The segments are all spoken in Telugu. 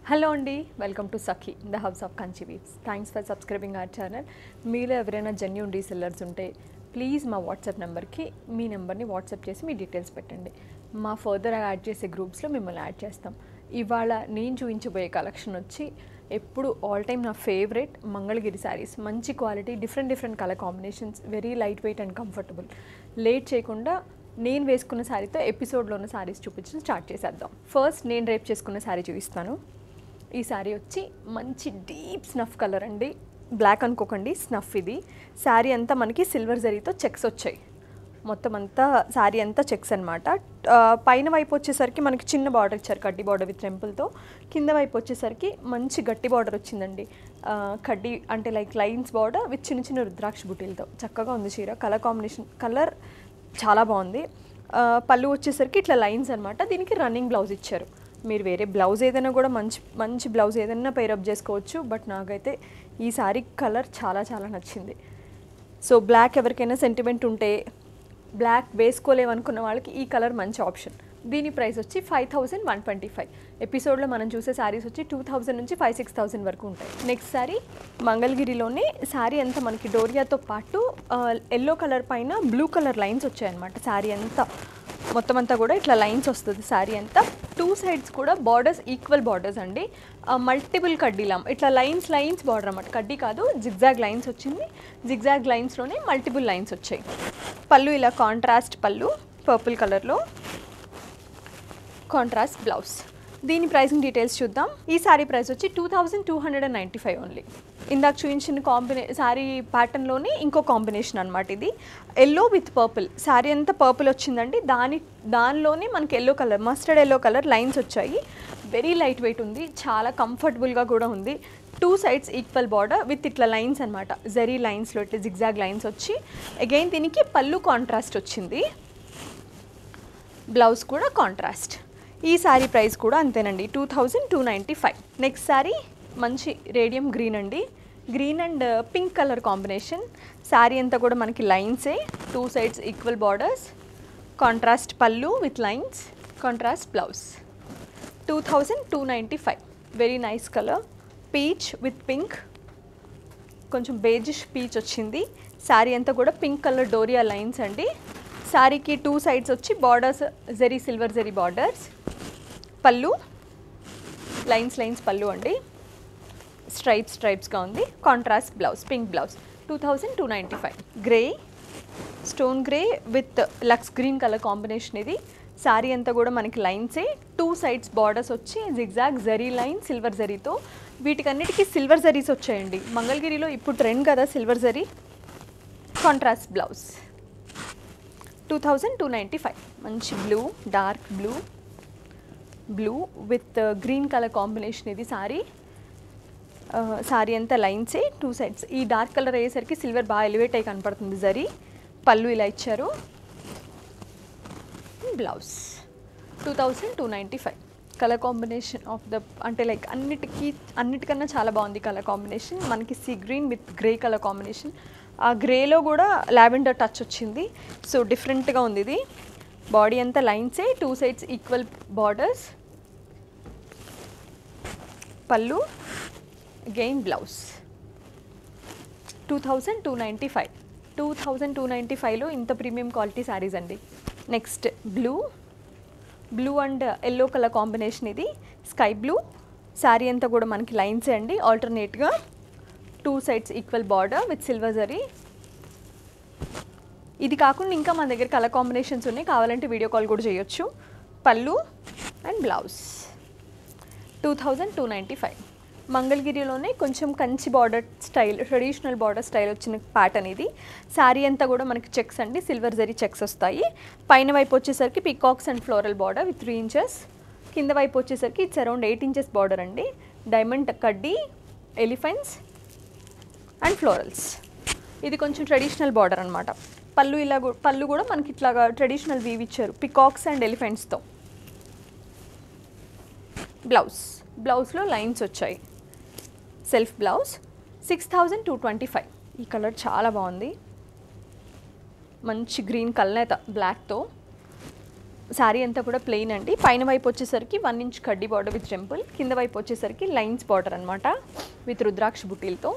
హలో అండి welcome to Sakhi the house of Kanchi weaves thanks for subscribing our channel మీలో ఎవరైనా జెన్యున్ రీసెల్లర్స్ ఉంటే ప్లీజ్ మా వాట్సాప్ నెంబర్కి మీ నెంబర్ని వాట్సాప్ చేసి మీ డీటెయిల్స్ పెట్టండి మా ఫర్దర్ యాడ్ చేసే గ్రూప్స్లో మిమ్మల్ని యాడ్ చేస్తాం ఇవాళ నేను చూపించబోయే కలెక్షన్ వచ్చి ఎప్పుడు ఆల్ టైమ్ నా ఫేవరెట్ మంగళగిరి శారీస్ మంచి quality different different colour combinations very light weight and comfortable late చేయకుండా నేను వేసుకున్న శారీతో ఎపిసోడ్లో ఉన్న శారీస్ చూపించడం స్టార్ట్ చేసేద్దాం ఫస్ట్ నేను రేపు చేసుకున్న శారీ చూపిస్తాను ఈ శారీ వచ్చి మంచి డీప్ స్నఫ్ కలర్ అండి బ్లాక్ అనుకోకండి స్నఫ్ ఇది శారీ అంతా మనకి సిల్వర్ జరీతో చెక్స్ వచ్చాయి మొత్తం అంతా శారీ అంతా చెక్స్ అనమాట పైన వైపు వచ్చేసరికి మనకి చిన్న బార్డర్ ఇచ్చారు కడ్డీ బార్డర్ విత్ టెంపుల్తో కింద వైపు వచ్చేసరికి మంచి గట్టి బార్డర్ వచ్చిందండి ఆ, కడ్డీ అంటే లైక్ లైన్స్ బార్డర్ విత్ చిన్న చిన్న రుద్రాక్ష బుటీలతో చక్కగా ఉంది చీర కలర్ కాంబినేషన్ కలర్ చాలా బాగుంది ఆ, పళ్ళు వచ్చేసరికి ఇట్లా లైన్స్ అనమాట దీనికి రన్నింగ్ బ్లౌజ్ ఇచ్చారు మీరు వేరే బ్లౌజ్ ఏదైనా కూడా మంచి మంచి బ్లౌజ్ ఏదైనా పేరప్ చేసుకోవచ్చు బట్ నాకైతే ఈ సారీ కలర్ చాలా చాలా నచ్చింది సో బ్లాక్ ఎవరికైనా సెంటిమెంట్ ఉంటే బ్లాక్ వేసుకోలేమనుకున్న వాళ్ళకి ఈ కలర్ మంచి ఆప్షన్ దీని ప్రైస్ వచ్చి five thousand one twenty five ఎపిసోడ్లో మనం చూసే శారీస్ వచ్చి టూ థౌజండ్ నుంచి ఫైవ్ సిక్స్ థౌసండ్ వరకు ఉంటాయి నెక్స్ట్ శారీ మంగళగిరిలోనే శారీ అంతా మనకి డోరియాతో పాటు ఎల్లో కలర్ పైన బ్లూ కలర్ లైన్స్ వచ్చాయన్నమాట శారీ అంతా మొత్తం అంతా కూడా ఇట్లా లైన్స్ వస్తుంది శారీ అంతా టూ సైడ్స్ కూడా బార్డర్స్ ఈక్వల్ బార్డర్స్ అండి మల్టిపుల్ కడ్డీలాం ఇట్లా లైన్స్ లైన్స్ బార్డర్ అన్నమాట కడ్డీ కాదు జిగ్జాగ్ లైన్స్ వచ్చింది జిగ్జాగ్ లైన్స్లోనే మల్టిపుల్ లైన్స్ వచ్చాయి పళ్ళు ఇలా కాంట్రాస్ట్ పళ్ళు పర్పుల్ కలర్లో కాంట్రాస్ట్ బ్లౌజ్ దీని ప్రైసింగ్ డీటెయిల్స్ చూద్దాం ఈ శారీ ప్రైస్ వచ్చి two thousand two hundred and ninety five only ఇందాక చూపించిన కాంబినే శారీ ప్యాటర్న్లోని ఇంకో కాంబినేషన్ అనమాట ఇది ఎల్లో విత్ పర్పుల్ శారీ అంతా పర్పుల్ వచ్చిందండి దాని దానిలోనే మనకి yellow colour mustard yellow colour lines వచ్చాయి వెరీ లైట్ వెయిట్ ఉంది చాలా కంఫర్టబుల్గా కూడా ఉంది two sides equal border with ఇట్లా లైన్స్ అనమాట జరీ లైన్స్లో ఇట్లా జిగ్జాగ్ లైన్స్ వచ్చి అగైన్ దీనికి పళ్ళు కాంట్రాస్ట్ వచ్చింది బ్లౌజ్ కూడా కాంట్రాస్ట్ ఈ శారీ ప్రైస్ కూడా అంతేనండి two thousand two ninety five next sari మంచి రేడియం గ్రీన్ అండి green and pink colour combination sari అంతా కూడా మనకి లైన్సే two sides equal borders contrast పళ్ళు with lines contrast blouse two thousand two ninety five very nice colour peach with pink కొంచెం బేజిష్ పీచ్ వచ్చింది శారీ అంతా కూడా పింక్ కలర్ డోరియా లైన్స్ అండి శారీకి టూ సైడ్స్ వచ్చి borders zari silver zari borders పళ్ళు లైన్స్ లైన్స్ పళ్ళు అండి స్ట్రైప్స్ స్ట్రైప్స్గా ఉంది contrast blouse pink blouse two thousand two ninety five grey stone grey with lux green colour combination ఇది శారీ అంతా కూడా మనకి లైన్సే టూ సైడ్స్ బార్డర్స్ వచ్చి జిగ్జాగ్ జరీ లైన్ సిల్వర్ జరీతో వీటికన్నిటికీ సిల్వర్ జరీస్ వచ్చాయండి మంగళగిరిలో ఇప్పుడు ట్రెండ్ కదా silver zari contrast blouse two thousand two ninety five మంచి blue dark blue blue with green colour combination ఇది సారీ సారీ అంతా లైన్సే టూ సైడ్స్ ఈ డార్క్ కలర్ అయ్యేసరికి సిల్వర్ బాగా ఎలివేట్ అయి కనపడుతుంది జరీ పళ్ళు ఇలా ఇచ్చారు blouse two thousand two ninety five colour combination of the అంటే లైక్ అన్నిటికీ అన్నిటికన్నా చాలా బాగుంది కలర్ కాంబినేషన్ మనకి sea green with grey colour combination ఆ గ్రేలో కూడా లావెండర్ టచ్ వచ్చింది సో డిఫరెంట్గా ఉంది ఇది బాడీ అంతా లైన్సే టూ సైడ్స్ ఈక్వల్ బార్డర్స్ పళ్ళు again blouse two thousand two ninety five two thousand two ninety ఫైవ్లో ఇంత ప్రీమియం క్వాలిటీ శారీస్ అండి next blue blue and yellow colour combination ఇది స్కై బ్లూ శారీ అంతా కూడా మనకి లైన్సే అండి ఆల్టర్నేట్గా two sides equal border with silver zari ఇది కాకుండా ఇంకా మన దగ్గర కలర్ కాంబినేషన్స్ ఉన్నాయి కావాలంటే వీడియో కాల్ కూడా చేయొచ్చు పళ్ళు and blouse two thousand two ninety five మంగళగిరిలోనే కొంచెం Kanchi border style traditional border style వచ్చిన ప్యాటర్న్ ఇది శారీ అంతా కూడా మనకి చెక్స్ అండి సిల్వర్ జరీ చెక్స్ వస్తాయి పైన వైపు వచ్చేసరికి peacocks and floral border with three inches కింద వైపు వచ్చేసరికి it's around eight inches border అండి డైమండ్ కడ్డీ ఎలిఫెంట్స్ అండ్ ఫ్లోరల్స్ ఇది కొంచెం ట్రెడిషనల్ బార్డర్ అనమాట పళ్ళు ఇలా గు- పళ్ళు కూడా మనకి ఇట్లాగా ట్రెడిషనల్ వీవ్ ఇచ్చారు పికాక్స్ అండ్ ఎలిఫెంట్స్తో బ్లౌజ్ బ్లౌజ్లో లైన్స్ వచ్చాయి self blouse six thousand two twenty five ఈ కలర్ చాలా బాగుంది మంచి గ్రీన్ కల్నేత బ్లాక్తో శారీ అంతా కూడా ప్లెయిన్ అండి పైన వైపు వచ్చేసరికి వన్ ఇంచ్ కడ్డీ బార్డర్ విత్ టెంపుల్ కింద వైపు వచ్చేసరికి లైన్స్ బార్డర్ అనమాట విత్ రుద్రాక్ష బుటీలతో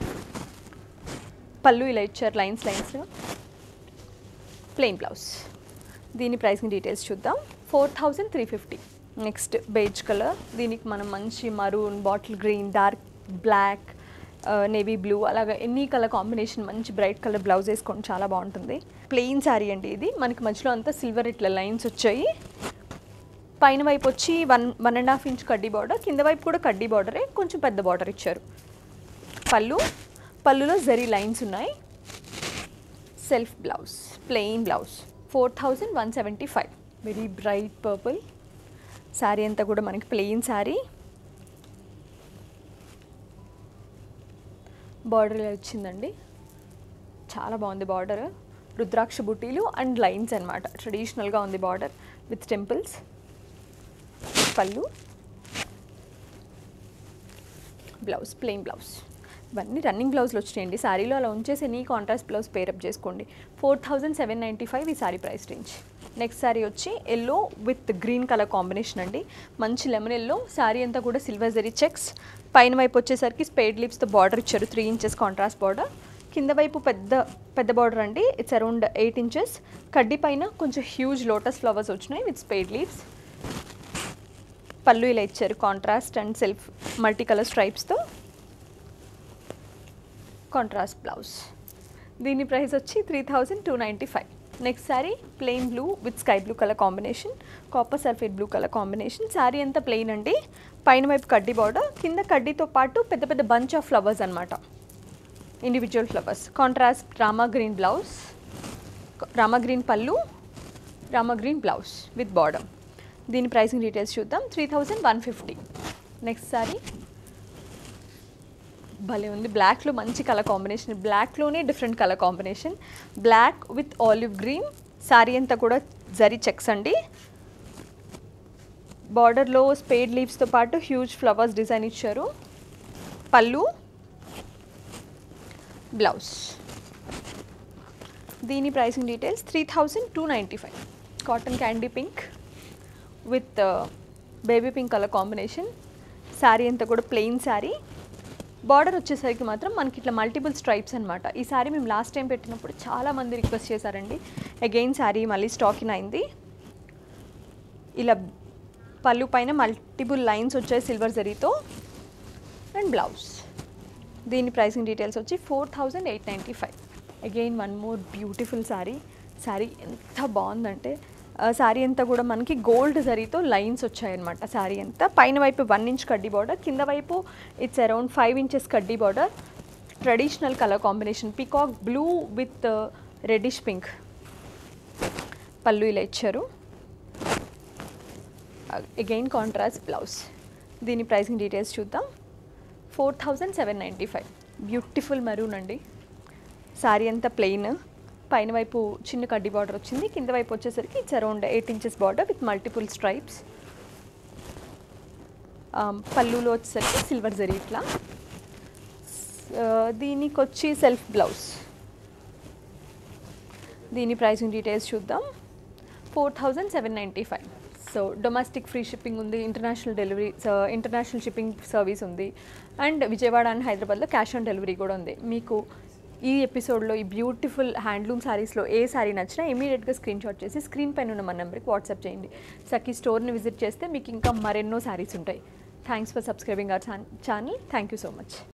పళ్ళు ఇలా ఇచ్చారు లైన్స్ లైన్స్ ప్లెయిన్ బ్లౌజ్ దీని ప్రైసింగ్ డీటెయిల్స్ చూద్దాం four thousand three fifty next beige colour దీనికి మనం మంచి maroon bottle green dark black navy blue అలాగా ఎన్ని కలర్ కాంబినేషన్ మంచి బ్రైట్ కలర్ బ్లౌజ్ వేసుకొని చాలా బాగుంటుంది ప్లెయిన్ శారీ అండి ఇది మనకి మధ్యలో అంతా సిల్వర్ ఇట్లా లైన్స్ వచ్చాయి పైన వైపు వచ్చి one one and half inch కడ్డీ బార్డర్ కింద వైపు కూడా కడ్డీ బార్డరే కొంచెం పెద్ద బార్డర్ ఇచ్చారు పళ్ళు పళ్ళులో జరీ లైన్స్ ఉన్నాయి self blouse plain blouse four thousand one seventy five very bright purple sari అంతా కూడా మనకి ప్లెయిన్ శారీ బార్డర్ ఇలా వచ్చిందండి చాలా బాగుంది బార్డర్ రుద్రాక్ష బుటీలు అండ్ లైన్స్ అనమాట ట్రెడిషనల్గా ఉంది బార్డర్ విత్ టెంపుల్స్ పళ్ళు బ్లౌజ్ ప్లెయిన్ బ్లౌజ్ ఇవన్నీ రన్నింగ్ బ్లౌజ్లు వచ్చినాయండి శారీలో అలా ఉంచేసి ఎనీ కాంట్రాస్ట్ బ్లౌజ్ పేరప్ చేసుకోండి four thousand seven ninety five ఈ sari price range next sari వచ్చి yellow with green colour combination అండి మంచి లెమన్ ఎల్లో శారీ అంతా కూడా సిల్వర్ జరీ చెక్స్ పైన వైపు వచ్చేసరికి స్పేడ్ లిప్స్తో బార్డర్ ఇచ్చారు త్రీ ఇంచెస్ కాంట్రాస్ట్ బార్డర్ కింద వైపు పెద్ద పెద్ద బార్డర్ అండి ఇట్స్ అరౌండ్ ఎయిట్ ఇంచెస్ కడ్డీ పైన కొంచెం హ్యూజ్ లోటస్ ఫ్లవర్స్ వచ్చినాయి విత్ స్పేడ్ లీవ్స్ పళ్ళు ఇలా ఇచ్చారు contrast and self multi colour స్ట్రైప్స్తో కాంట్రాస్ట్ బ్లౌజ్ దీని ప్రైస్ వచ్చి three thousand two ninety five next sari plain blue with sky blue colour combination copper sulphate blue colour combination sari అంతా ప్లెయిన్ అండి పైన వైపు కడ్డీ బార్డర్ కింద కడ్డీతో పాటు పెద్ద పెద్ద బంచ్ ఆఫ్ ఫ్లవర్స్ అనమాట individual flowers contrast Rama green blouse Rama green పళ్ళు Rama green blouse with border దీని ప్రైసింగ్ డీటెయిల్స్ చూద్దాం three thousand one fifty next sari భలే ఉంది బ్లాక్లో మంచి కలర్ కాంబినేషన్ బ్లాక్లోనే different colour combination black with olive green sari అంతా కూడా జరీ చెక్స్ అండి బార్డర్లో స్పేడ్ లీవ్స్తో పాటు హ్యూజ్ ఫ్లవర్స్ డిజైన్ ఇచ్చారు పళ్ళు బ్లౌజ్ దీని pricing details three thousand two ninety five cotton candy pink with baby pink colour combination sari అంతా కూడా ప్లెయిన్ శారీ బార్డర్ వచ్చేసరికి మాత్రం మనకి ఇట్లా మల్టిపుల్ స్ట్రైప్స్ అనమాట ఈ శారీ మేము లాస్ట్ టైం పెట్టినప్పుడు చాలా మంది రిక్వెస్ట్ చేశారండి అగైన్ శారీ మళ్ళీ స్టాక్ ఇన్ అయింది ఇలా పళ్ళు పైన మల్టిపుల్ లైన్స్ వచ్చాయి సిల్వర్ జరీతో అండ్ బ్లౌజ్ దీని ప్రైసింగ్ డీటెయిల్స్ వచ్చి four thousand eight ninety five again one more beautiful sari sari ఎంత బాగుందంటే శారీ అంతా కూడా మనకి గోల్డ్ జరీతో లైన్స్ వచ్చాయన్నమాట శారీ అంతా పైన వైపు వన్ ఇంచ్ కడ్డీ బార్డర్ కింద వైపు ఇట్స్ అరౌండ్ ఫైవ్ ఇంచెస్ కడ్డీ border traditional colour combination peacock blue with reddish pink పళ్ళు ఇలా ఇచ్చారు అగైన్ కాంట్రాస్ట్ బ్లౌజ్ దీని ప్రైసింగ్ డీటెయిల్స్ చూద్దాం four thousand seven ninety five beautiful maroon అండి శారీ అంతా ప్లెయిన్ పైన వైపు చిన్న కడ్డీ బార్డర్ వచ్చింది కింద వైపు వచ్చేసరికి it's around eight inches border with multiple stripes పళ్ళులో వచ్చేసరికి సిల్వర్ జరీ ఇట్లా దీనికి వచ్చి సెల్ఫ్ బ్లౌజ్ దీని ప్రైసింగ్ డీటెయిల్స్ చూద్దాం four thousand seven ninety five so domestic free shipping ఉంది international delivery international shipping service ఉంది అండ్ విజయవాడ అండ్ హైదరాబాద్లో క్యాష్ ఆన్ డెలివరీ కూడా ఉంది మీకు ఈ ఎపిసోడ్లో ఈ బ్యూటిఫుల్ హ్యాండ్లూమ్ శారీస్లో ఏ శారీ నచ్చినా ఇమీడియట్గా స్క్రీన్ షాట్ చేసి స్క్రీన్ పైన ఉన్న మన నెంబర్కి వాట్సాప్ చేయండి సఖీ స్టోర్ని విజిట్ చేస్తే మీకు ఇంకా మరెన్నో శారీస్ ఉంటాయి thanks for subscribing our channel thank you so much